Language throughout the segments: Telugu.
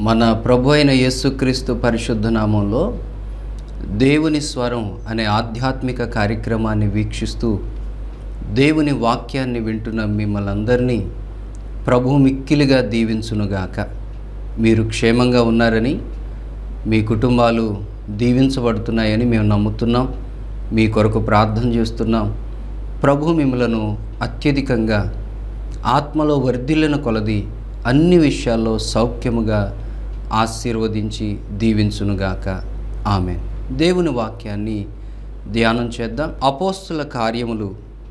మన ప్రభు అయిన యేసుక్రీస్తు పరిశుద్ధ నామంలో దేవుని స్వరం అనే ఆధ్యాత్మిక కార్యక్రమాన్ని వీక్షిస్తూ దేవుని వాక్యాన్ని వింటున్న మిమ్మల్ని అందరినీ ప్రభు మిక్కిలిగా దీవించునుగాక మీరు క్షేమంగా ఉన్నారని మీ కుటుంబాలు దీవించబడుతున్నాయని మేము నమ్ముతున్నాం మీ కొరకు ప్రార్థన చేస్తున్నాం ప్రభు మిమ్మలను అత్యధికంగా ఆత్మలో వర్ధిల్లిన కొలది అన్ని విషయాల్లో సౌఖ్యముగా ఆశీర్వదించి దీవించునుగాక ఆమె దేవుని వాక్యాన్ని ధ్యానం చేద్దాం అపోస్తుల కార్యములు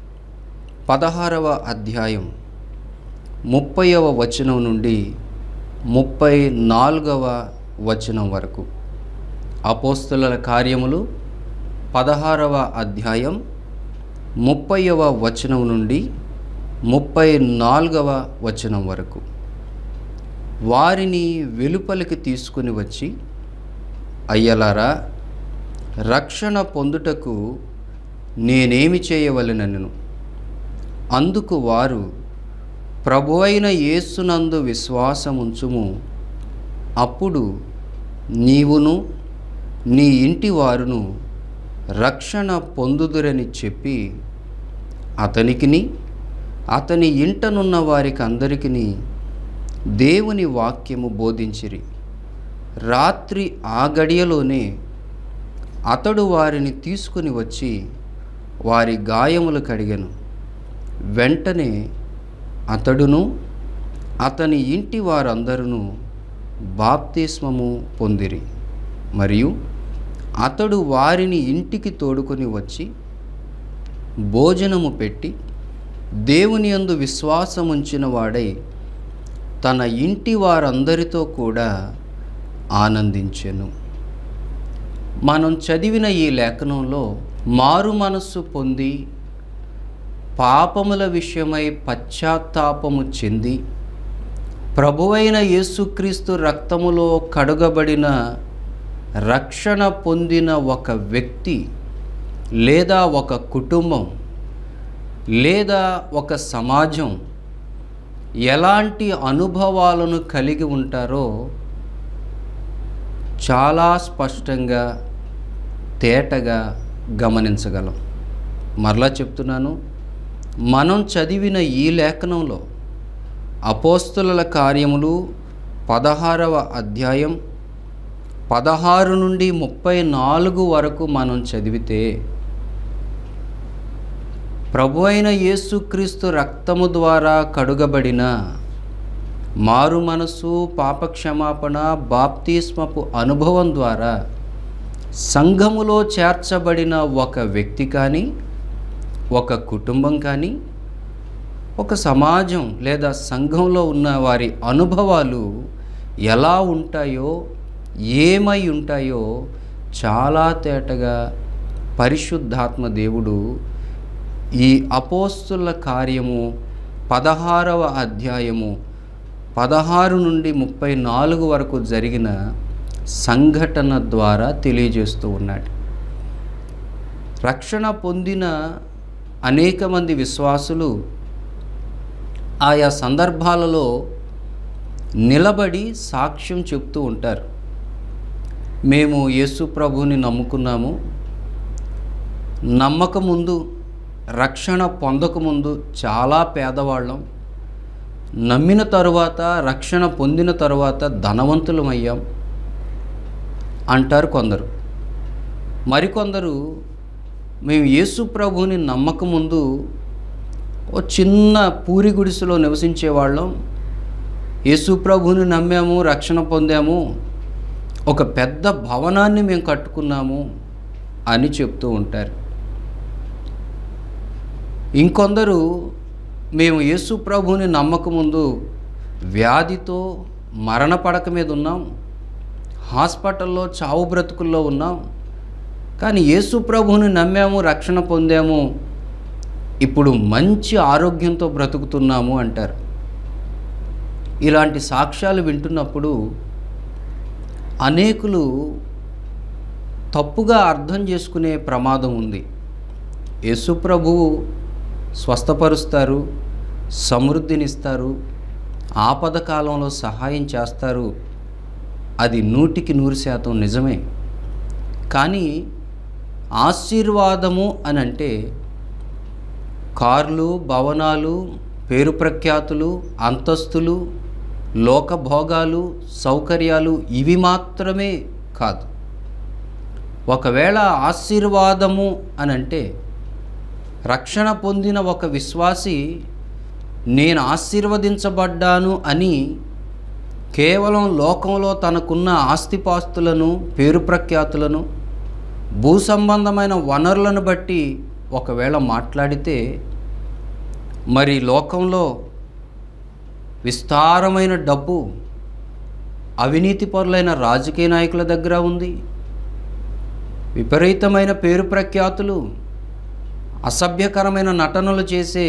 పదహారవ అధ్యాయం ముప్పైవ వచనం నుండి ముప్పై నాలుగవ వచనం వరకు అపోస్తుల కార్యములు పదహారవ అధ్యాయం ముప్పైవ వచనం నుండి ముప్పై నాలుగవ వచనం వరకు వారిని వెలుపలికి తీసుకుని వచ్చి అయ్యలారా రక్షణ పొందుటకు నేనేమి చేయవలెనను అందుకు వారు ప్రభు అయిన యేసునందు విశ్వాసముంచుము అప్పుడు నీవును నీ ఇంటి వారును రక్షణ పొందుదురని చెప్పి అతనికిని అతని ఇంటనున్న వారికి అందరికీ దేవుని వాక్యము బోధించిరి రాత్రి ఆ గడియలోనే అతడు వారిని తీసుకుని వచ్చి వారి గాయములు కడిగెను వెంటనే అతడును అతని ఇంటి వారందరూ బాప్తిస్మము పొందిరి మరియు అతడు వారిని ఇంటికి తోడుకొని వచ్చి భోజనము పెట్టి దేవుని యందు విశ్వాసముంచిన వాడై తన ఇంటి వారందరితో కూడా ఆనందించెను మనం చదివిన ఈ లేఖనంలో మారు మనస్సు పొంది పాపముల విషయమై పశ్చాత్తాపము చెంది ప్రభువైన యేసుక్రీస్తు రక్తములో కడుగబడిన రక్షణ పొందిన ఒక వ్యక్తి లేదా ఒక కుటుంబం లేదా ఒక సమాజం ఎలాంటి అనుభవాలను కలిగి ఉంటారో చాలా స్పష్టంగా తేటగా గమనించగలం మరలా చెప్తున్నాను మనం చదివిన ఈ లేఖనంలో అపోస్తుల కార్యములు పదహారవ అధ్యాయం పదహారు నుండి ముప్పై నాలుగు వరకు మనం చదివితే ప్రభు అయిన యేసుక్రీస్తు రక్తము ద్వారా కడుగబడిన మారు మనసు పాపక్షమాపణ బాప్తిస్మపు అనుభవం ద్వారా సంఘములో చేర్చబడిన ఒక వ్యక్తి కానీ ఒక కుటుంబం కానీ ఒక సమాజం లేదా సంఘంలో ఉన్న వారి అనుభవాలు ఎలా ఉంటాయో ఏమై ఉంటాయో చాలా తేటగా పరిశుద్ధాత్మ దేవుడు ఈ అపోస్తుల కార్యము పదహారవ అధ్యాయము పదహారు నుండి ముప్పై నాలుగు వరకు జరిగిన సంఘటన ద్వారా తెలియజేస్తూ ఉన్నాడు రక్షణ పొందిన అనేక మంది విశ్వాసులు ఆయా సందర్భాలలో నిలబడి సాక్ష్యం చెప్తూ ఉంటారు మేము యేసు ప్రభుని నమ్ముకున్నాము నమ్మకముందు రక్షణ పొందకముందు చాలా పేదవాళ్ళం నమ్మిన తరువాత రక్షణ పొందిన తరువాత ధనవంతులమయ్యాం అంటారు కొందరు మరికొందరు మేము యేసు ప్రభుని నమ్మకముందు ఓ చిన్న పూరి గుడిసెలో నివసించేవాళ్ళం యేసు ప్రభుని నమ్మాము రక్షణ పొందాము ఒక పెద్ద భవనాన్ని మేము కట్టుకున్నాము అని చెప్తూ ఉంటారు ఇంకొందరు మేము యేసు ప్రభుని నమ్మకముందు వ్యాధితో మరణ పడక మీద ఉన్నాం హాస్పిటల్లో చావు బ్రతుకుల్లో ఉన్నాం కానీ యేసు ప్రభుని నమ్మాము రక్షణ పొందాము ఇప్పుడు మంచి ఆరోగ్యంతో బ్రతుకుతున్నాము అంటారు ఇలాంటి సాక్ష్యాలు వింటున్నప్పుడు అనేకులు తప్పుగా అర్థం చేసుకునే ప్రమాదం ఉంది యేసు ప్రభువు స్వస్థపరుస్తారు సమృద్ధినిస్తారు ఆపద కాలంలో సహాయం చేస్తారు అది నూటికి నూరు శాతం నిజమే కానీ ఆశీర్వాదము అని అంటే కార్లు భవనాలు పేరు ప్రఖ్యాతులు అంతస్తులు లోకభోగాలు సౌకర్యాలు ఇవి మాత్రమే కాదు ఒకవేళ ఆశీర్వాదము అని అంటే రక్షణ పొందిన ఒక విశ్వాసి నేను ఆశీర్వదించబడ్డాను అని కేవలం లోకంలో తనకున్న ఆస్తిపాస్తులను పేరు ప్రఖ్యాతులను భూ సంబంధమైన వనరులను బట్టి ఒకవేళ మాట్లాడితే మరి లోకంలో విస్తారమైన డబ్బు అవినీతి పరులైన రాజకీయ నాయకుల దగ్గర ఉంది విపరీతమైన పేరు ప్రఖ్యాతులు అసభ్యకరమైన నటనలు చేసే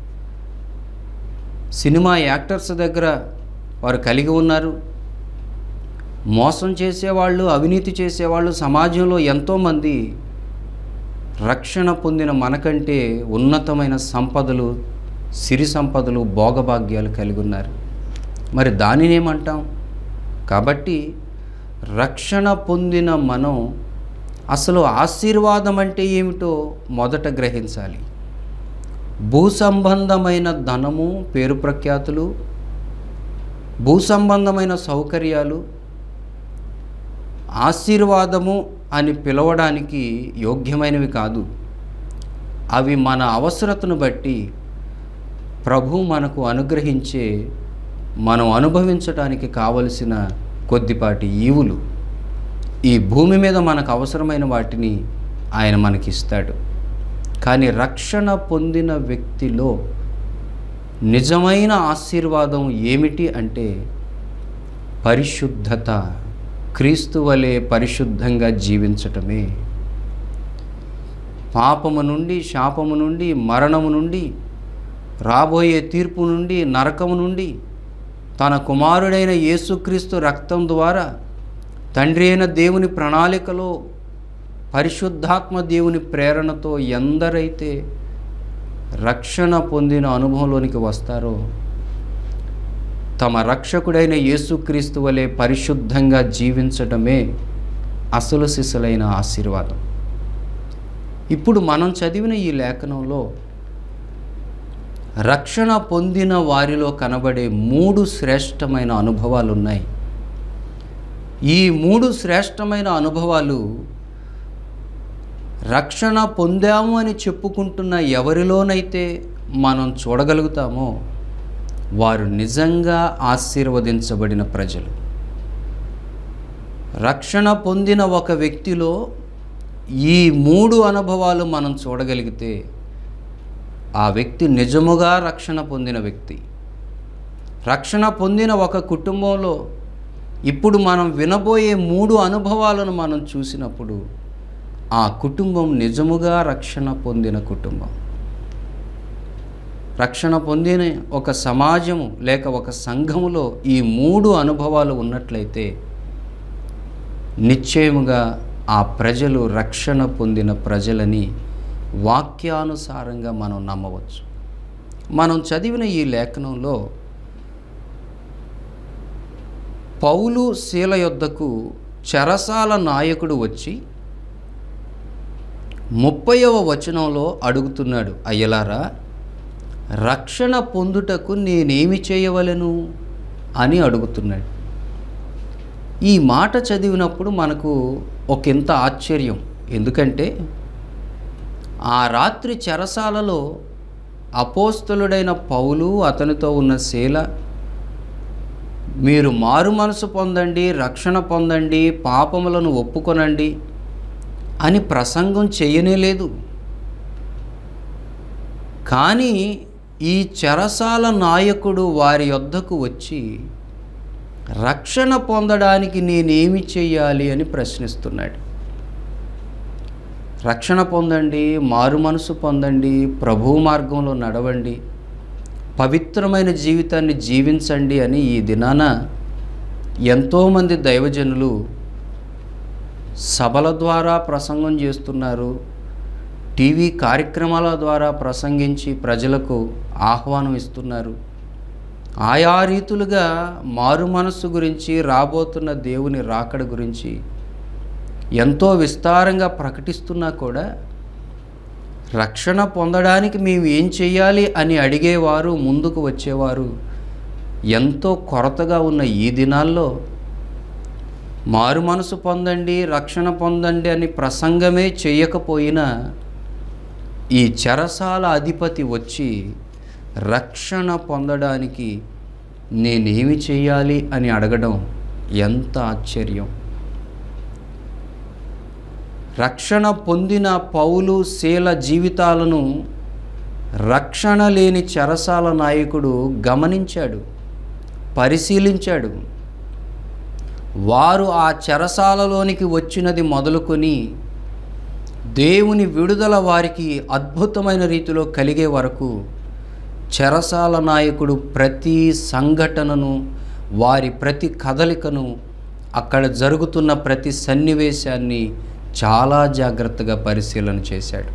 సినిమా యాక్టర్స్ దగ్గర వారు కలిగి ఉన్నారు మోసం చేసేవాళ్ళు అవినీతి చేసేవాళ్ళు సమాజంలో ఎంతోమంది రక్షణ పొందిన మనకంటే ఉన్నతమైన సంపదలు సిరి సంపదలు భోగభాగ్యాలు కలిగి ఉన్నారు మరి దానినేమంటాం కాబట్టి రక్షణ పొందిన మనం అసలు ఆశీర్వాదం అంటే ఏమిటో మొదట గ్రహించాలి భూ సంబంధమైన ధనము పేరు ప్రఖ్యాతులు భూ సంబంధమైన సౌకర్యాలు ఆశీర్వాదము అని పిలవడానికి యోగ్యమైనవి కాదు అవి మన అవసరతను బట్టి ప్రభు మనకు అనుగ్రహించే మనం అనుభవించడానికి కావలసిన కొద్దిపాటి ఈవులు ఈ భూమి మీద మనకు అవసరమైన వాటిని ఆయన మనకిస్తాడు కానీ రక్షణ పొందిన వ్యక్తిలో నిజమైన ఆశీర్వాదం ఏమిటి అంటే పరిశుద్ధత క్రీస్తు వలె పరిశుద్ధంగా జీవించటమే పాపము నుండి శాపము నుండి మరణము నుండి రాబోయే తీర్పు నుండి నరకము నుండి తన కుమారుడైన యేసుక్రీస్తు రక్తం ద్వారా తండ్రి అయిన దేవుని ప్రణాళికలో పరిశుద్ధాత్మ దేవుని ప్రేరణతో ఎందరైతే రక్షణ పొందిన అనుభవంలోనికి వస్తారో తమ రక్షకుడైన యేసుక్రీస్తు వలె పరిశుద్ధంగా జీవించటమే అసలు సిసలైన ఆశీర్వాదం ఇప్పుడు మనం చదివిన ఈ లేఖనంలో రక్షణ పొందిన వారిలో కనబడే మూడు శ్రేష్టమైన అనుభవాలు ఉన్నాయి ఈ మూడు శ్రేష్టమైన అనుభవాలు రక్షణ పొందాము అని చెప్పుకుంటున్న ఎవరిలోనైతే మనం చూడగలుగుతామో వారు నిజంగా ఆశీర్వదించబడిన ప్రజలు రక్షణ పొందిన ఒక వ్యక్తిలో ఈ మూడు అనుభవాలు మనం చూడగలిగితే ఆ వ్యక్తి నిజముగా రక్షణ పొందిన వ్యక్తి రక్షణ పొందిన ఒక కుటుంబంలో ఇప్పుడు మనం వినబోయే మూడు అనుభవాలను మనం చూసినప్పుడు ఆ కుటుంబం నిజముగా రక్షణ పొందిన కుటుంబం రక్షణ పొందిన ఒక సమాజము లేక ఒక సంఘములో ఈ మూడు అనుభవాలు ఉన్నట్లయితే నిశ్చయముగా ఆ ప్రజలు రక్షణ పొందిన ప్రజలని వాక్యానుసారంగా మనం నమ్మవచ్చు మనం చదివిన ఈ లేఖనంలో పౌలు శీల యొద్దకు చెరసాల నాయకుడు వచ్చి ముప్పైవ వచనంలో అడుగుతున్నాడు అయ్యలారా రక్షణ పొందుటకు నేనేమి చేయవలెను అని అడుగుతున్నాడు ఈ మాట చదివినప్పుడు మనకు ఒకంత ఆశ్చర్యం ఎందుకంటే ఆ రాత్రి చెరసాలలో అపోస్తలుడైన పౌలు అతనితో ఉన్న శీల మీరు మారు మనసు పొందండి రక్షణ పొందండి పాపములను ఒప్పుకొనండి అని ప్రసంగం చేయనే లేదు కానీ ఈ చెరసాల నాయకుడు వారి యొద్దకు వచ్చి రక్షణ పొందడానికి నేనేమి చెయ్యాలి అని ప్రశ్నిస్తున్నాడు రక్షణ పొందండి మారు మనసు పొందండి ప్రభు మార్గంలో నడవండి పవిత్రమైన జీవితాన్ని జీవించండి అని ఈ దినాన ఎంతోమంది దైవజనులు సభల ద్వారా ప్రసంగం చేస్తున్నారు టీవీ కార్యక్రమాల ద్వారా ప్రసంగించి ప్రజలకు ఆహ్వానం ఇస్తున్నారు ఆయా రీతులుగా మారు మనస్సు గురించి రాబోతున్న దేవుని రాకడ గురించి ఎంతో విస్తారంగా ప్రకటిస్తున్నా కూడా రక్షణ పొందడానికి మేము ఏం చేయాలి అని అడిగేవారు ముందుకు వచ్చేవారు ఎంతో కొరతగా ఉన్న ఈ దినాల్లో మారు మనసు పొందండి రక్షణ పొందండి అని ప్రసంగమే చేయకపోయినా ఈ చెరసాల అధిపతి వచ్చి రక్షణ పొందడానికి నేనేమి చేయాలి అని అడగడం ఎంత ఆశ్చర్యం రక్షణ పొందిన పౌలు శీల జీవితాలను రక్షణ లేని చెరసాల నాయకుడు గమనించాడు పరిశీలించాడు వారు ఆ చెరసాలలోనికి వచ్చినది మొదలుకొని దేవుని విడుదల వారికి అద్భుతమైన రీతిలో కలిగే వరకు చెరసాల నాయకుడు ప్రతి సంఘటనను వారి ప్రతి కదలికను అక్కడ జరుగుతున్న ప్రతి సన్నివేశాన్ని చాలా జాగ్రత్తగా పరిశీలన చేశాడు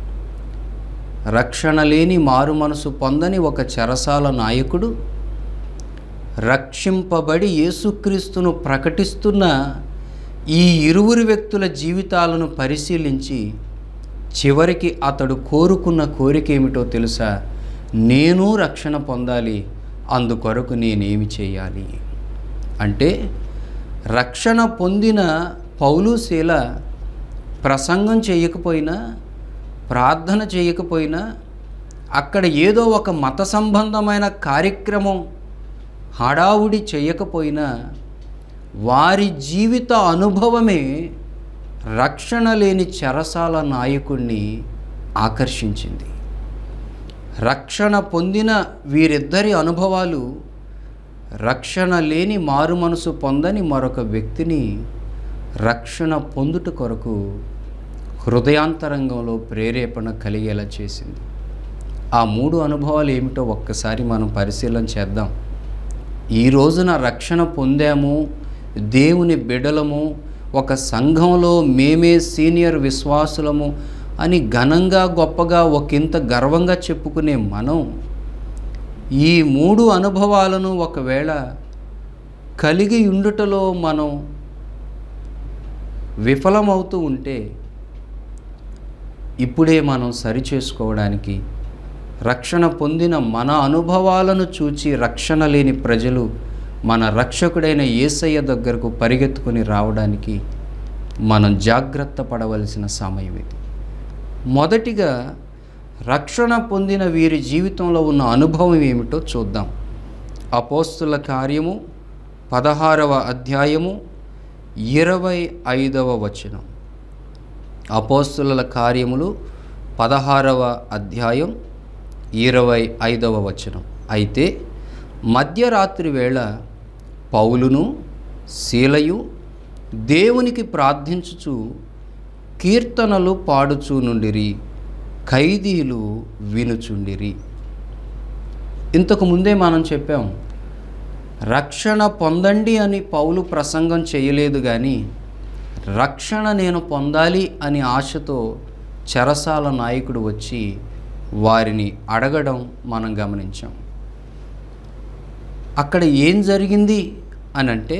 రక్షణ లేని మారు మనసు పొందని ఒక చెరసాల నాయకుడు రక్షింపబడి యేసుక్రీస్తును ప్రకటిస్తున్న ఈ ఇరువురు వ్యక్తుల జీవితాలను పరిశీలించి చివరికి అతడు కోరుకున్న కోరిక ఏమిటో తెలుసా నేను రక్షణ పొందాలి అందుకొరకు నేనేమి చేయాలి అంటే రక్షణ పొందిన పౌలు శీల ప్రసంగం చేయకపోయినా ప్రార్థన చేయకపోయినా అక్కడ ఏదో ఒక మత సంబంధమైన కార్యక్రమం హడావుడి చేయకపోయినా వారి జీవిత అనుభవమే రక్షణ లేని చెరసాల నాయకుణ్ణి ఆకర్షించింది రక్షణ పొందిన వీరిద్దరి అనుభవాలు రక్షణ లేని మారు మనసు పొందని మరొక వ్యక్తిని రక్షణ పొందుట కొరకు హృదయాంతరంగంలో ప్రేరేపణ కలిగేలా చేసింది ఆ మూడు అనుభవాలు ఏమిటో ఒక్కసారి మనం పరిశీలన చేద్దాం ఈ రోజున రక్షణ పొందాము దేవుని బిడలము ఒక సంఘంలో మేమే సీనియర్ విశ్వాసులము అని ఘనంగా గొప్పగా ఒకంత గర్వంగా చెప్పుకునే మనం ఈ మూడు అనుభవాలను ఒకవేళ కలిగి ఉండుటలో మనం విఫలమవుతూ ఉంటే ఇప్పుడే మనం సరిచేసుకోవడానికి రక్షణ పొందిన మన అనుభవాలను చూచి రక్షణ లేని ప్రజలు మన రక్షకుడైన యేసయ్య దగ్గరకు పరిగెత్తుకొని రావడానికి మనం జాగ్రత్త పడవలసిన సమయం ఇది మొదటిగా రక్షణ పొందిన వీరి జీవితంలో ఉన్న అనుభవం ఏమిటో చూద్దాం అపోస్తుల కార్యము పదహారవ అధ్యాయము ఇరవై ఐదవ వచనం అపోస్తుల కార్యములు పదహారవ అధ్యాయం ఇరవై ఐదవ వచనం అయితే మధ్యరాత్రి వేళ పౌలును శీలయు దేవునికి ప్రార్థించుచు కీర్తనలు పాడుచూ నుండిరి ఖైదీలు వినుచుండిరి ఇంతకు ముందే మనం చెప్పాం రక్షణ పొందండి అని పౌలు ప్రసంగం చేయలేదు కానీ రక్షణ నేను పొందాలి అని ఆశతో చెరసాల నాయకుడు వచ్చి వారిని అడగడం మనం గమనించాం అక్కడ ఏం జరిగింది అని అంటే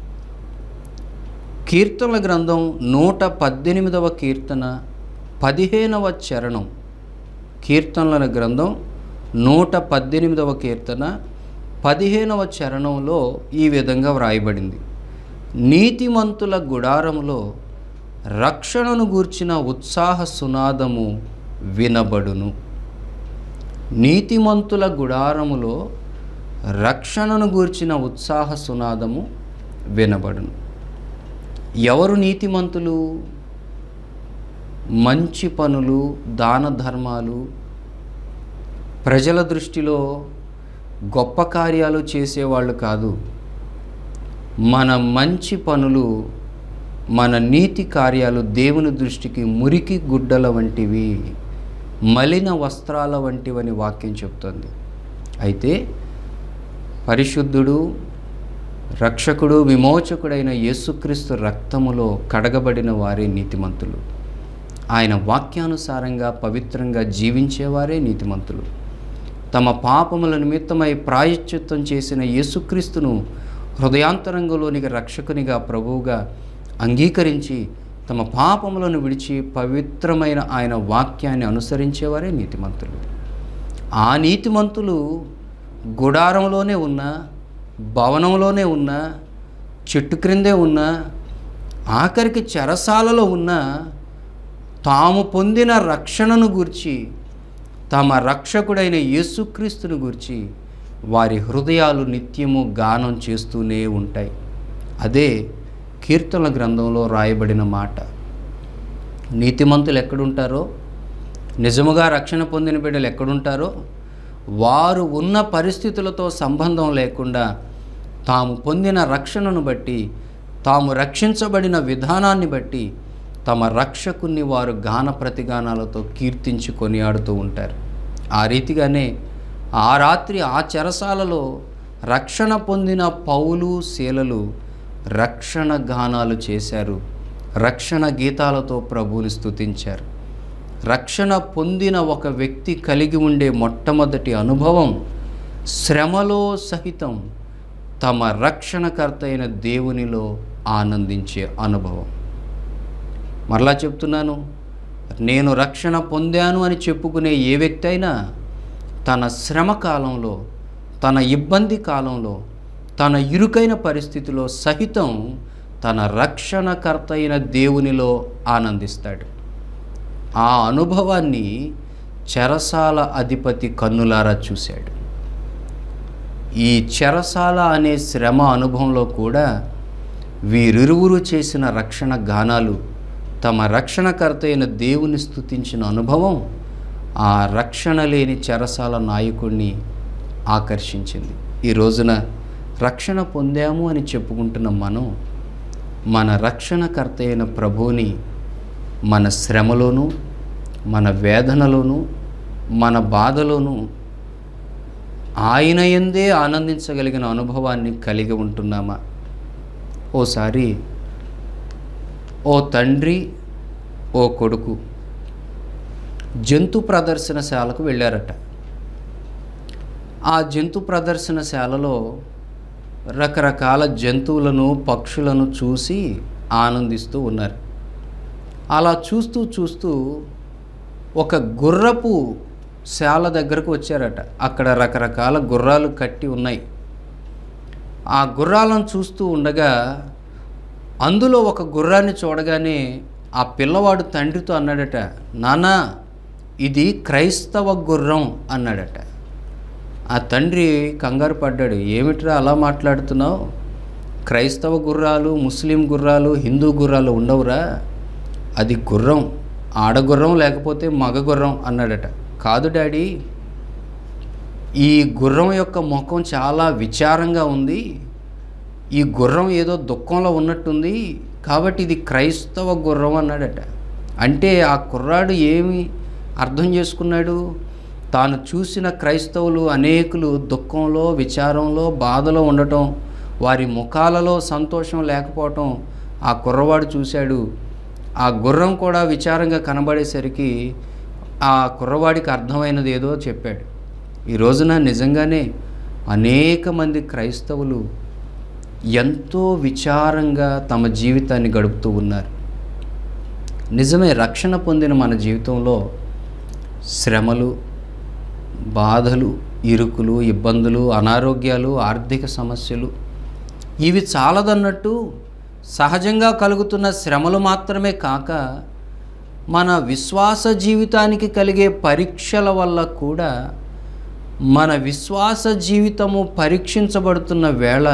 కీర్తనల గ్రంథం నూట పద్దెనిమిదవ కీర్తన పదిహేనవ చరణం కీర్తనల గ్రంథం నూట పద్దెనిమిదవ కీర్తన పదిహేనవ చరణంలో ఈ విధంగా వ్రాయబడింది నీతిమంతుల గుడారములో రక్షణను గూర్చిన ఉత్సాహ సునాదము వినబడును నీతిమంతుల గుడారములో రక్షణను గూర్చిన ఉత్సాహ సునాదము వినబడును ఎవరు నీతిమంతులు మంచి పనులు దాన ధర్మాలు ప్రజల దృష్టిలో గొప్ప కార్యాలు చేసేవాళ్ళు కాదు మన మంచి పనులు మన నీతి కార్యాలు దేవుని దృష్టికి మురికి గుడ్డల వంటివి మలిన వస్త్రాల వంటివని వాక్యం చెప్తుంది అయితే పరిశుద్ధుడు రక్షకుడు విమోచకుడైన యేసుక్రీస్తు రక్తములో కడగబడిన వారే నీతిమంతులు ఆయన వాక్యానుసారంగా పవిత్రంగా జీవించేవారే నీతిమంతులు తమ పాపముల నిమిత్తమై ప్రాయశ్చిత్తం చేసిన యేసుక్రీస్తును హృదయాంతరంగంలోనికి రక్షకునిగా ప్రభువుగా అంగీకరించి తమ పాపములను విడిచి పవిత్రమైన ఆయన వాక్యాన్ని అనుసరించేవారే నీతిమంతులు ఆ నీతిమంతులు గుడారంలోనే ఉన్నా భవనంలోనే ఉన్నా చెట్టు క్రిందే ఉన్నా ఆఖరికి చెరసాలలో ఉన్నా తాము పొందిన రక్షణను గూర్చి తమ రక్షకుడైన యేసుక్రీస్తుని గూర్చి వారి హృదయాలు నిత్యము గానం చేస్తూనే ఉంటాయి అదే కీర్తన గ్రంథంలో రాయబడిన మాట నీతిమంతులు ఎక్కడుంటారో నిజముగా రక్షణ పొందిన బిడ్డలు ఎక్కడుంటారో వారు ఉన్న పరిస్థితులతో సంబంధం లేకుండా తాము పొందిన రక్షణను బట్టి తాము రక్షించబడిన విధానాన్ని బట్టి తమ రక్షకుని వారు గాన ప్రతిగానాలతో కీర్తించి కొనియాడుతూ ఉంటారు ఆ రీతిగానే ఆ రాత్రి ఆ చెరసాలలో రక్షణ పొందిన పౌలు శీలలు రక్షణ గానాలు చేశారు రక్షణ గీతాలతో ప్రభువుని స్తుతించారు రక్షణ పొందిన ఒక వ్యక్తి కలిగి ఉండే మొట్టమొదటి అనుభవం శ్రమలో సహితం తమ రక్షణకర్త అయిన దేవునిలో ఆనందించే అనుభవం మరలా చెప్తున్నాను నేను రక్షణ పొందాను అని చెప్పుకునే ఏ వ్యక్తి అయినా తన శ్రమ కాలంలో తన ఇబ్బంది కాలంలో తన ఇరుకైన పరిస్థితిలో సహితం తన రక్షణకర్త అయిన దేవునిలో ఆనందిస్తాడు ఆ అనుభవాన్ని చెరసాల అధిపతి కన్నులారా చూశాడు ఈ చెరసాల అనే శ్రమ అనుభవంలో కూడా వీరిరువురు చేసిన రక్షణ గానాలు తమ రక్షణకర్త అయిన దేవుని స్తుతించిన అనుభవం ఆ రక్షణ లేని చెరసాల నాయకుడిని ఆకర్షించింది ఈ రోజున రక్షణ పొందాము అని చెప్పుకుంటున్న మనం మన రక్షణకర్త అయిన ప్రభువుని మన శ్రమలోనూ మన వేదనలోనూ మన బాధలోనూ ఆయన ఎందే ఆనందించగలిగిన అనుభవాన్ని కలిగి ఉంటున్నామా ఓసారి ఓ తండ్రి ఓ కొడుకు జంతు ప్రదర్శనశాలకు వెళ్ళారట ఆ జంతు ప్రదర్శనశాలలో రకరకాల జంతువులను పక్షులను చూసి ఆనందిస్తూ ఉన్నారు అలా చూస్తూ చూస్తూ ఒక గుర్రపు శాల దగ్గరకు వచ్చారట అక్కడ రకరకాల గుర్రాలు కట్టి ఉన్నాయి ఆ గుర్రాలను చూస్తూ ఉండగా అందులో ఒక గుర్రాన్ని చూడగానే ఆ పిల్లవాడు తండ్రితో అన్నాడట నానా ఇది క్రైస్తవ గుర్రం అన్నాడట ఆ తండ్రి కంగారు పడ్డాడు ఏమిట్రా అలా మాట్లాడుతున్నావు క్రైస్తవ గుర్రాలు ముస్లిం గుర్రాలు హిందూ గుర్రాలు ఉండవురా అది గుర్రం ఆడగుర్రం లేకపోతే మగ గుర్రం అన్నాడట కాదు డాడీ ఈ గుర్రం యొక్క ముఖం చాలా విచారంగా ఉంది ఈ గుర్రం ఏదో దుఃఖంలో ఉన్నట్టుంది కాబట్టి ఇది క్రైస్తవ గుర్రం అన్నాడట అంటే ఆ కుర్రాడు ఏమి అర్థం చేసుకున్నాడు తాను చూసిన క్రైస్తవులు అనేకులు దుఃఖంలో విచారంలో బాధలో ఉండటం వారి ముఖాలలో సంతోషం లేకపోవటం ఆ కుర్రవాడు చూశాడు ఆ గుర్రం కూడా విచారంగా కనబడేసరికి ఆ కుర్రవాడికి అర్థమైనది ఏదో చెప్పాడు ఈ రోజున నిజంగానే అనేక మంది క్రైస్తవులు ఎంతో విచారంగా తమ జీవితాన్ని గడుపుతూ ఉన్నారు నిజమే రక్షణ పొందిన మన జీవితంలో శ్రమలు బాధలు ఇరుకులు ఇబ్బందులు అనారోగ్యాలు ఆర్థిక సమస్యలు ఇవి చాలదన్నట్టు సహజంగా కలుగుతున్న శ్రమలు మాత్రమే కాక మన విశ్వాస జీవితానికి కలిగే పరీక్షల వల్ల కూడా మన విశ్వాస జీవితము పరీక్షించబడుతున్న వేళ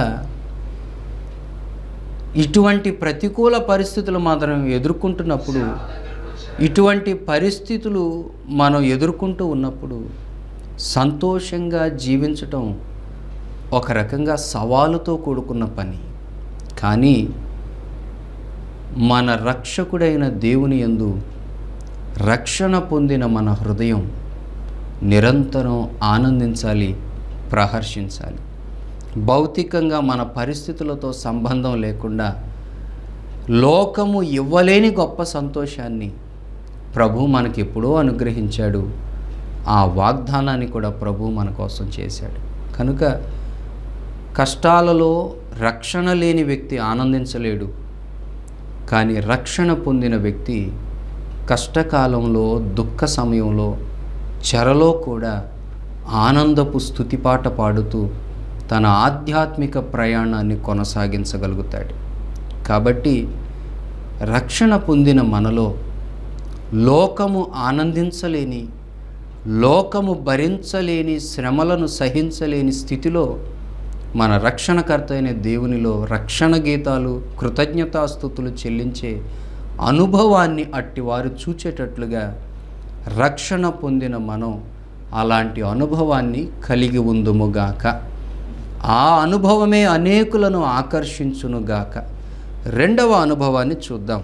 ఇటువంటి ప్రతికూల పరిస్థితులు మాత్రం ఎదుర్కొంటున్నప్పుడు ఇటువంటి పరిస్థితులు మనం ఎదుర్కొంటూ ఉన్నప్పుడు సంతోషంగా జీవించటం ఒక రకంగా సవాలుతో కూడుకున్న పని కానీ మన రక్షకుడైన దేవుని యందు రక్షణ పొందిన మన హృదయం నిరంతరం ఆనందించాలి ప్రహర్షించాలి భౌతికంగా మన పరిస్థితులతో సంబంధం లేకుండా లోకము ఇవ్వలేని గొప్ప సంతోషాన్ని ప్రభు మనకి ఎప్పుడో అనుగ్రహించాడు ఆ వాగ్దానాన్ని కూడా ప్రభు మన కోసం చేశాడు కనుక కష్టాలలో రక్షణ లేని వ్యక్తి ఆనందించలేడు కానీ రక్షణ పొందిన వ్యక్తి కష్టకాలంలో దుఃఖ సమయంలో చెరలో కూడా ఆనందపు స్థుతిపాట పాడుతూ తన ఆధ్యాత్మిక ప్రయాణాన్ని కొనసాగించగలుగుతాడు కాబట్టి రక్షణ పొందిన మనలో లోకము ఆనందించలేని లోకము భరించలేని శ్రమలను సహించలేని స్థితిలో మన రక్షణకర్త అయిన దేవునిలో రక్షణ గీతాలు కృతజ్ఞతాస్థుతులు చెల్లించే అనుభవాన్ని అట్టివారు చూచేటట్లుగా రక్షణ పొందిన మనం అలాంటి అనుభవాన్ని కలిగి ఉందుముగాక ఆ అనుభవమే అనేకులను ఆకర్షించునుగాక రెండవ అనుభవాన్ని చూద్దాం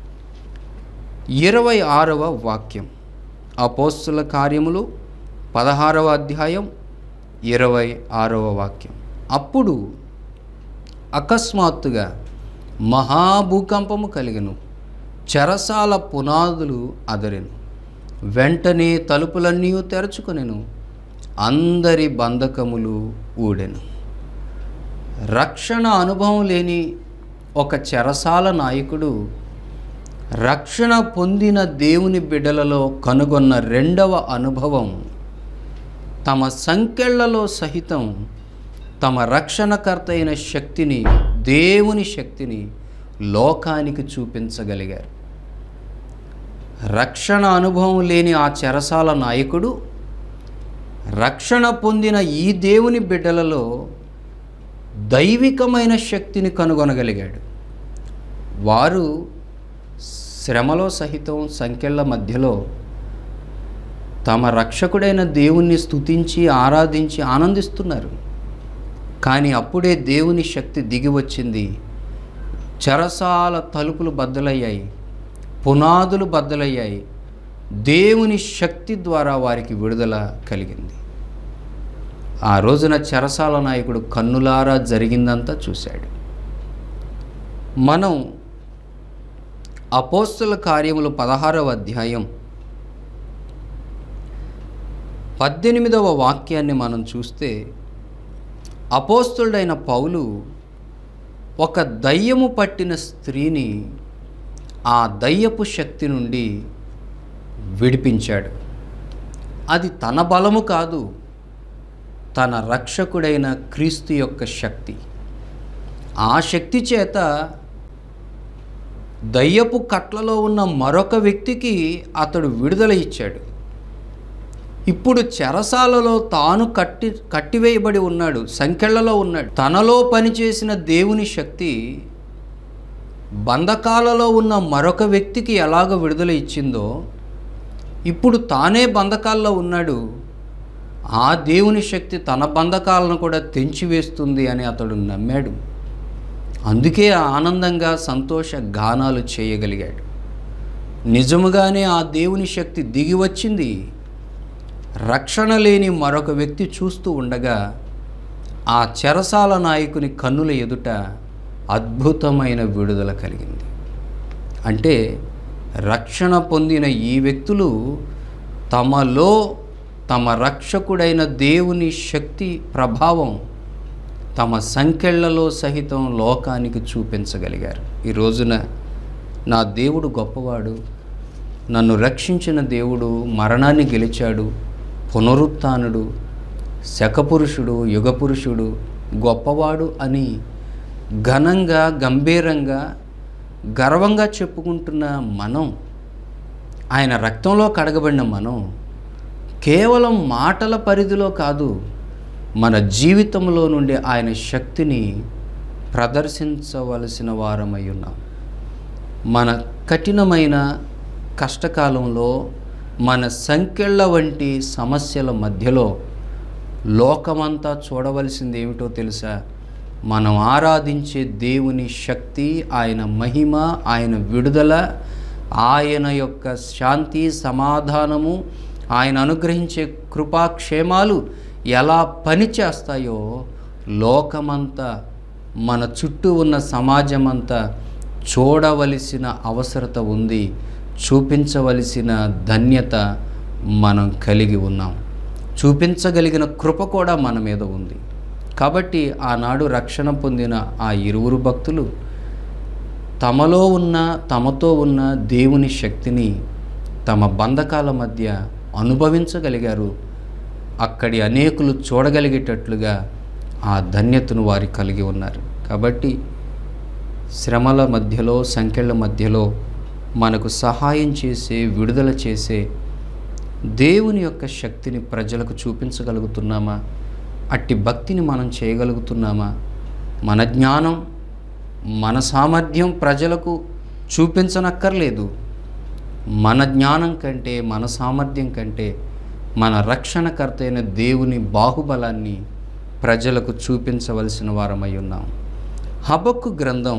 ఇరవై ఆరవ వాక్యం అపోస్తుల కార్యములు పదహారవ అధ్యాయం ఇరవై ఆరవ వాక్యం అప్పుడు అకస్మాత్తుగా మహాభూకంపము కలిగను చెరసాల పునాదులు అదరెను వెంటనే తలుపులన్నీ తెరుచుకొనెను అందరి బంధకములు ఊడెను రక్షణ అనుభవం లేని ఒక చెరసాల నాయకుడు రక్షణ పొందిన దేవుని బిడ్డలలో కనుగొన్న రెండవ అనుభవం తమ సంకెళ్లలో సహితం తమ రక్షణకర్త అయిన శక్తిని దేవుని శక్తిని లోకానికి చూపించగలిగారు రక్షణ అనుభవం లేని ఆ చెరసాల నాయకుడు రక్షణ పొందిన ఈ దేవుని బిడ్డలలో దైవికమైన శక్తిని కనుగొనగలిగాడు వారు శ్రమలో సహితం సంఖ్యల మధ్యలో తమ రక్షకుడైన దేవుణ్ణి స్తుతించి ఆరాధించి ఆనందిస్తున్నారు కానీ అప్పుడే దేవుని శక్తి దిగి వచ్చింది చెరసాల తలుపులు బద్దలయ్యాయి పునాదులు బద్దలయ్యాయి దేవుని శక్తి ద్వారా వారికి విడుదల కలిగింది ఆ రోజున చెరసాల నాయకుడు కన్నులారా జరిగిందంతా చూశాడు మనం అపోస్తుల కార్యములు పదహారవ అధ్యాయం పద్దెనిమిదవ వాక్యాన్ని మనం చూస్తే అపోస్తుడైన పౌలు ఒక దయ్యము పట్టిన స్త్రీని ఆ దయ్యపు శక్తి నుండి విడిపించాడు అది తన బలము కాదు తన రక్షకుడైన క్రీస్తు యొక్క శక్తి ఆ శక్తి చేత దయ్యపు కట్లలో ఉన్న మరొక వ్యక్తికి అతడు విడుదల ఇచ్చాడు ఇప్పుడు చెరసాలలో తాను కట్టి కట్టివేయబడి ఉన్నాడు సంఖ్యలలో ఉన్నాడు తనలో పనిచేసిన దేవుని శక్తి బంధకాలలో ఉన్న మరొక వ్యక్తికి ఎలాగ విడుదల ఇచ్చిందో ఇప్పుడు తానే బంధకాల్లో ఉన్నాడు ఆ దేవుని శక్తి తన బంధకాలను కూడా తెంచివేస్తుంది అని అతడు నమ్మాడు అందుకే ఆనందంగా సంతోష గానాలు చేయగలిగాడు నిజముగానే ఆ దేవుని శక్తి దిగి వచ్చింది రక్షణ లేని మరొక వ్యక్తి చూస్తూ ఉండగా ఆ చెరసాల నాయకుని కన్నుల ఎదుట అద్భుతమైన విడుదల కలిగింది అంటే రక్షణ పొందిన ఈ వ్యక్తులు తమలో తమ రక్షకుడైన దేవుని శక్తి ప్రభావం తమ సంఖ్యలలో సహితం లోకానికి చూపించగలిగారు ఈ రోజున నా దేవుడు గొప్పవాడు నన్ను రక్షించిన దేవుడు మరణాన్ని గెలిచాడు పునరుత్నుడు శకపురుషుడు యుగపురుషుడు గొప్పవాడు అని ఘనంగా గంభీరంగా గర్వంగా చెప్పుకుంటున్న మనం ఆయన రక్తంలో కడగబడిన మనం కేవలం మాటల పరిధిలో కాదు మన జీవితంలో నుండి ఆయన శక్తిని ప్రదర్శించవలసిన వారమై ఉన్నాం మన కఠినమైన కష్టకాలంలో మన సంకెళ్ళ వంటి సమస్యల మధ్యలో లోకమంతా చూడవలసింది ఏమిటో తెలుసా మనం ఆరాధించే దేవుని శక్తి ఆయన మహిమ ఆయన విడుదల ఆయన యొక్క శాంతి సమాధానము ఆయన అనుగ్రహించే కృపాక్షేమాలు ఎలా పనిచేస్తాయో లోకమంతా మన చుట్టూ ఉన్న సమాజమంతా చూడవలసిన అవసరత ఉంది చూపించవలసిన ధన్యత మనం కలిగి ఉన్నాం చూపించగలిగిన కృప కూడా మన మీద ఉంది కాబట్టి ఆనాడు రక్షణ పొందిన ఆ ఇరువురు భక్తులు తమలో ఉన్న తమతో ఉన్న దేవుని శక్తిని తమ బంధకాల మధ్య అనుభవించగలిగారు అక్కడి అనేకులు చూడగలిగేటట్లుగా ఆ ధన్యతను వారి కలిగి ఉన్నారు కాబట్టి శ్రమల మధ్యలో సంఖ్యల మధ్యలో మనకు సహాయం చేసే విడుదల చేసే దేవుని యొక్క శక్తిని ప్రజలకు చూపించగలుగుతున్నామా అట్టి భక్తిని మనం చేయగలుగుతున్నామా మన జ్ఞానం మన సామర్థ్యం ప్రజలకు చూపించనక్కర్లేదు మన జ్ఞానం కంటే మన సామర్థ్యం కంటే మన రక్షణకర్త అయిన దేవుని బాహుబలాన్ని ప్రజలకు చూపించవలసిన వారమై ఉన్నాం హబక్కు గ్రంథం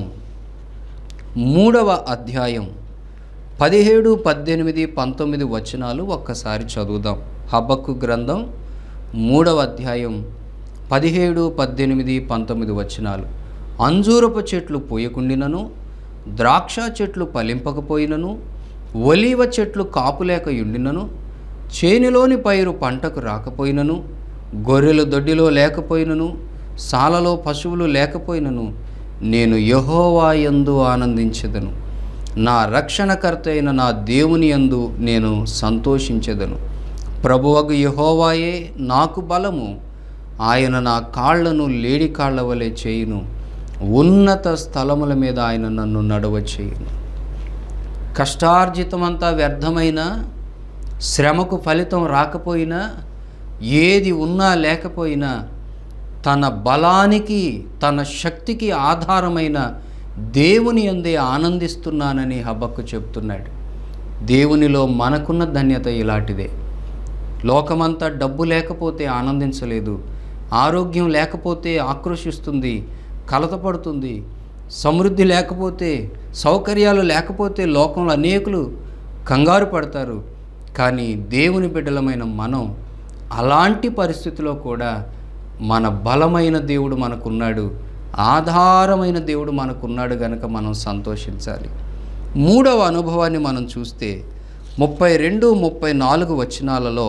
మూడవ అధ్యాయం పదిహేడు పద్దెనిమిది పంతొమ్మిది వచనాలు ఒక్కసారి చదువుదాం హబక్కు గ్రంథం మూడవ అధ్యాయం పదిహేడు పద్దెనిమిది పంతొమ్మిది వచనాలు అంజూరపు చెట్లు పూయకుండినను ద్రాక్ష చెట్లు ఫలింపకపోయినను ఒలీవ చెట్లు కాపులేక యుండినను చేనిలోని పైరు పంటకు రాకపోయినను గొర్రెలు దొడ్డిలో లేకపోయినను సాలలో పశువులు లేకపోయినను నేను యహోవా యందు ఆనందించెదను నా రక్షణకర్త అయిన నా దేవుని యందు నేను సంతోషించెదను ప్రభువగు యహోవాయే నాకు బలము ఆయన నా కాళ్లను లేడి కాళ్ల వలె చేయును ఉన్నత స్థలముల మీద ఆయన నన్ను నడవ చేయును కష్టార్జితమంతా వ్యర్థమైన శ్రమకు ఫలితం రాకపోయినా ఏది ఉన్నా లేకపోయినా తన బలానికి తన శక్తికి ఆధారమైన దేవుని అందే ఆనందిస్తున్నానని హబక్కు చెప్తున్నాడు దేవునిలో మనకున్న ధన్యత ఇలాంటిదే లోకమంతా డబ్బు లేకపోతే ఆనందించలేదు ఆరోగ్యం లేకపోతే ఆక్రోషిస్తుంది కలతపడుతుంది సమృద్ధి లేకపోతే సౌకర్యాలు లేకపోతే లోకంలో అనేకులు కంగారు పడతారు కానీ దేవుని బిడ్డలమైన మనం అలాంటి పరిస్థితిలో కూడా మన బలమైన దేవుడు మనకున్నాడు ఆధారమైన దేవుడు మనకున్నాడు గనుక మనం సంతోషించాలి మూడవ అనుభవాన్ని మనం చూస్తే ముప్పై రెండు ముప్పై నాలుగు వచనాలలో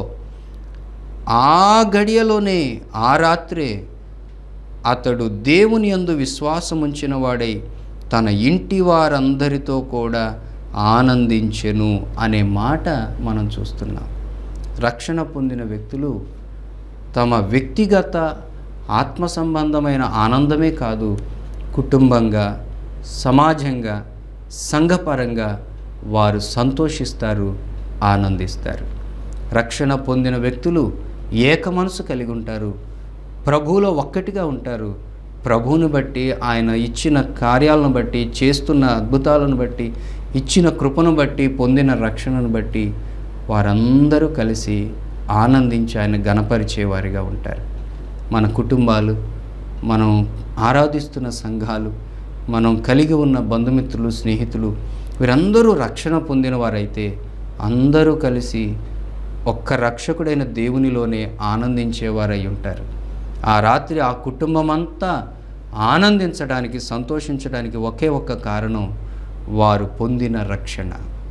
ఆ గడియలోనే ఆ రాత్రే అతడు దేవుని యందు విశ్వాసముంచిన వాడై తన ఇంటి వారందరితో కూడా ఆనందించెను అనే మాట మనం చూస్తున్నాం రక్షణ పొందిన వ్యక్తులు తమ వ్యక్తిగత ఆత్మ సంబంధమైన ఆనందమే కాదు కుటుంబంగా సమాజంగా సంఘపరంగా వారు సంతోషిస్తారు ఆనందిస్తారు రక్షణ పొందిన వ్యక్తులు ఏక మనసు కలిగి ఉంటారు ప్రభువులో ఒక్కటిగా ఉంటారు ప్రభువుని బట్టి ఆయన ఇచ్చిన కార్యాలను బట్టి చేస్తున్న అద్భుతాలను బట్టి ఇచ్చిన కృపను బట్టి పొందిన రక్షణను బట్టి వారందరూ కలిసి ఆనందించి ఆయన గణపరిచేవారిగా ఉంటారు మన కుటుంబాలు మనం ఆరాధిస్తున్న సంఘాలు మనం కలిగి ఉన్న బంధుమిత్రులు స్నేహితులు వీరందరూ రక్షణ పొందిన వారైతే అందరూ కలిసి ఒక్క రక్షకుడైన దేవునిలోనే ఆనందించేవారై ఉంటారు ఆ రాత్రి ఆ కుటుంబం అంతా ఆనందించడానికి సంతోషించడానికి ఒకే ఒక్క కారణం వారు పొందిన రక్షణ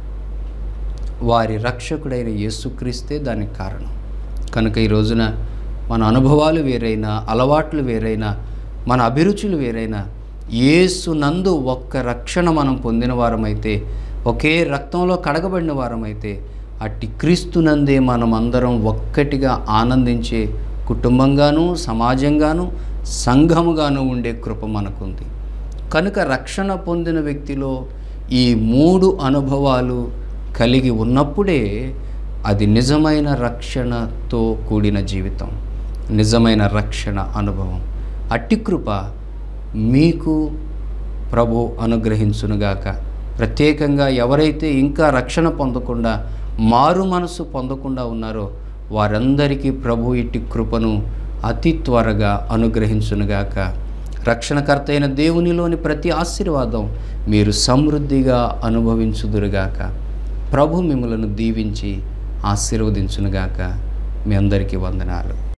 వారి రక్షకుడైన యేసుక్రీస్తే దానికి కారణం కనుక ఈ రోజున మన అనుభవాలు వేరైనా అలవాట్లు వేరైనా మన అభిరుచులు వేరైనా యేసు నందు ఒక్క రక్షణ మనం పొందిన వారమైతే ఒకే రక్తంలో కడగబడిన వారమైతే అట్టి క్రీస్తునందే మనం అందరం ఒక్కటిగా ఆనందించే కుటుంబంగాను సమాజంగాను సంఘముగాను ఉండే కృప మనకుంది కనుక రక్షణ పొందిన వ్యక్తిలో ఈ మూడు అనుభవాలు కలిగి ఉన్నప్పుడే అది నిజమైన రక్షణతో కూడిన జీవితం నిజమైన రక్షణ అనుభవం అట్టి కృప మీకు ప్రభు అనుగ్రహించునుగాక ప్రత్యేకంగా ఎవరైతే ఇంకా రక్షణ పొందకుండా మారు మనసు పొందకుండా ఉన్నారో వారందరికీ ప్రభు ఇట్టి కృపను అతి త్వరగా అనుగ్రహించునుగాక రక్షణకర్త అయిన దేవునిలోని ప్రతి ఆశీర్వాదం మీరు సమృద్ధిగా అనుభవించుదురుగాక ప్రభు మిమ్మలను దీవించి ఆశీర్వదించునుగాక మీ అందరికీ వందనాలు